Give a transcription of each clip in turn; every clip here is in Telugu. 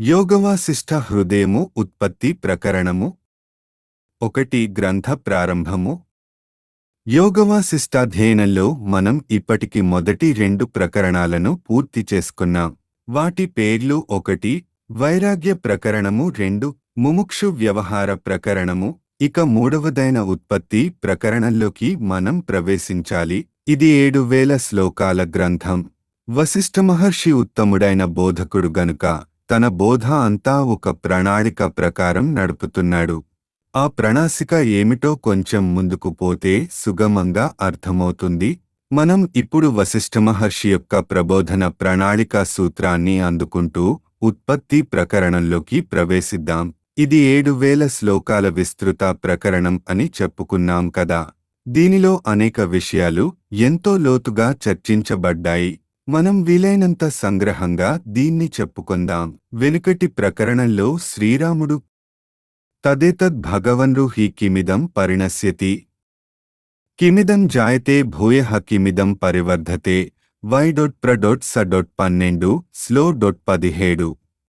యోగవాసిష్ఠ హృదయము ఉత్పత్తి ప్రకరణము ఒకటి గ్రంథ ప్రారంభము యోగవాసిష్టాధ్యయనంలో మనం ఇప్పటికి మొదటి రెండు ప్రకరణాలను పూర్తి చేసుకున్నాం వాటి పేర్లు ఒకటి వైరాగ్య ప్రకరణము రెండు ముముక్షు వ్యవహార ప్రకరణము ఇక మూడవదైన ఉత్పత్తి ప్రకరణంలోకి మనం ప్రవేశించాలి ఇది ఏడు వేల శ్లోకాల గ్రంథం వశిష్ఠ మహర్షి ఉత్తముడైన బోధకుడు గనుక తన బోధ అంతా ఒక ప్రణాళిక ప్రకారం నడుపుతున్నాడు ఆ ప్రణాళిక ఏమిటో కొంచెం ముందుకు పోతే సుగమంగా అర్థమవుతుంది మనం ఇప్పుడు వశిష్ఠ మహర్షి యొక్క ప్రబోధన ప్రణాళిక సూత్రాన్ని అందుకుంటూ ఉత్పత్తి ప్రకరణంలోకి ప్రవేశిద్దాం ఇది ఏడు వేల శ్లోకాల విస్తృత ప్రకరణం అని చెప్పుకున్నాం కదా దీనిలో అనేక విషయాలు ఎంతో లోతుగా చర్చించబడ్డాయి మనం వీలైనంత సంగ్రహంగా దీన్ని చెప్పుకుందాం వెనుకటి ప్రకరణంలో శ్రీరాముడు తదేతద్ భగవన్రు హి కిమిదం పరిణశ్యతి కిమిదం జాయతే భూయ కిమిదం పరివర్ధతే వై డొట్ ప్రడొట్ స డొట్ పన్నెండు స్లో డొట్ పదిహేడు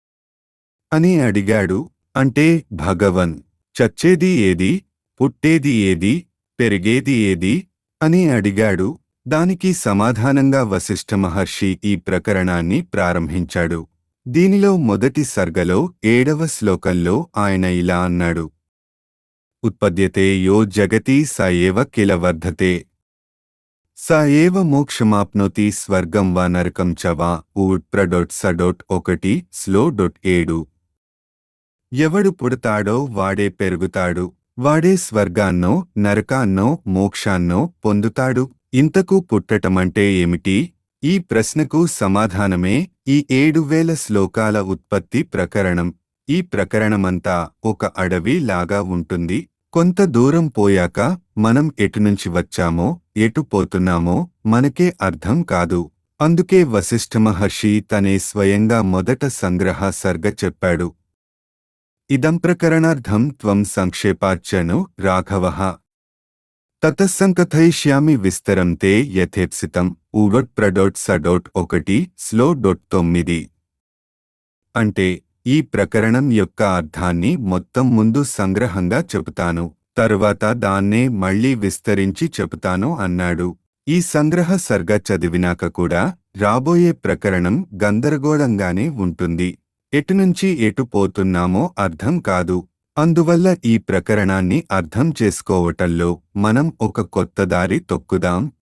అని అడిగాడు అంటే భగవన్ చచ్చేది ఏది పుట్టేది ఏది పెరిగేది ఏది అని అడిగాడు దానికి సమాధానంగా వశిష్ఠ మహర్షి ఈ ప్రకరణాన్ని ప్రారంభించాడు దీనిలో మొదటి సర్గలో ఏడవ శ్లోకంలో ఆయన ఇలా అన్నాడు ఉత్పద్యతే యో జగతి స ఏవ కిల వర్ధతే స ఏవ మోక్షమాప్నోతి స్వర్గం వా నరకం చ వా ఊడ్ ప్రడొట్ స డొట్ ఒకటి స్లో డొట్ ఏడు ఎవడు పుడతాడో వాడే పెరుగుతాడు వాడే స్వర్గాన్నో నరకాన్నో మోక్షాన్నో పొందుతాడు ఇంతకు పుట్టటమంటే ఏమిటి ఈ ప్రశ్నకు సమాధానమే ఈ ఏడు వేల శ్లోకాల ఉత్పత్తి ప్రకరణం ఈ ప్రకరణమంతా ఒక అడవి లాగా ఉంటుంది కొంత దూరం పోయాక మనం ఎటునుంచి వచ్చామో ఎటు పోతున్నామో మనకే అర్థం కాదు అందుకే వశిష్ఠ మహర్షి తనే స్వయంగా మొదట సంగ్రహ సర్గ చెప్పాడు ఇదం ప్రకరణార్థం త్వం సంక్షేపార్చను రాఘవః తతస్సంకథయిష్యామి విస్తరం తే యథేప్సితం ఊడొట్ ప్రడొట్ సడొట్ ఒకటి స్లో డొట్ తొమ్మిది అంటే ఈ ప్రకరణం యొక్క అర్థాన్ని మొత్తం ముందు సంగ్రహంగా చెబుతాను తరువాత దాన్నే మళ్ళీ విస్తరించి చెబుతాను అన్నాడు ఈ సంగ్రహ సర్గ చదివినాక కూడా రాబోయే ప్రకరణం గందరగోళంగానే ఉంటుంది ఎటునుంచి ఎటు పోతున్నామో అర్థం కాదు అందువల్ల ఈ ప్రకరణాన్ని అర్థం చేసుకోవటంలో మనం ఒక కొత్త దారి తొక్కుదాం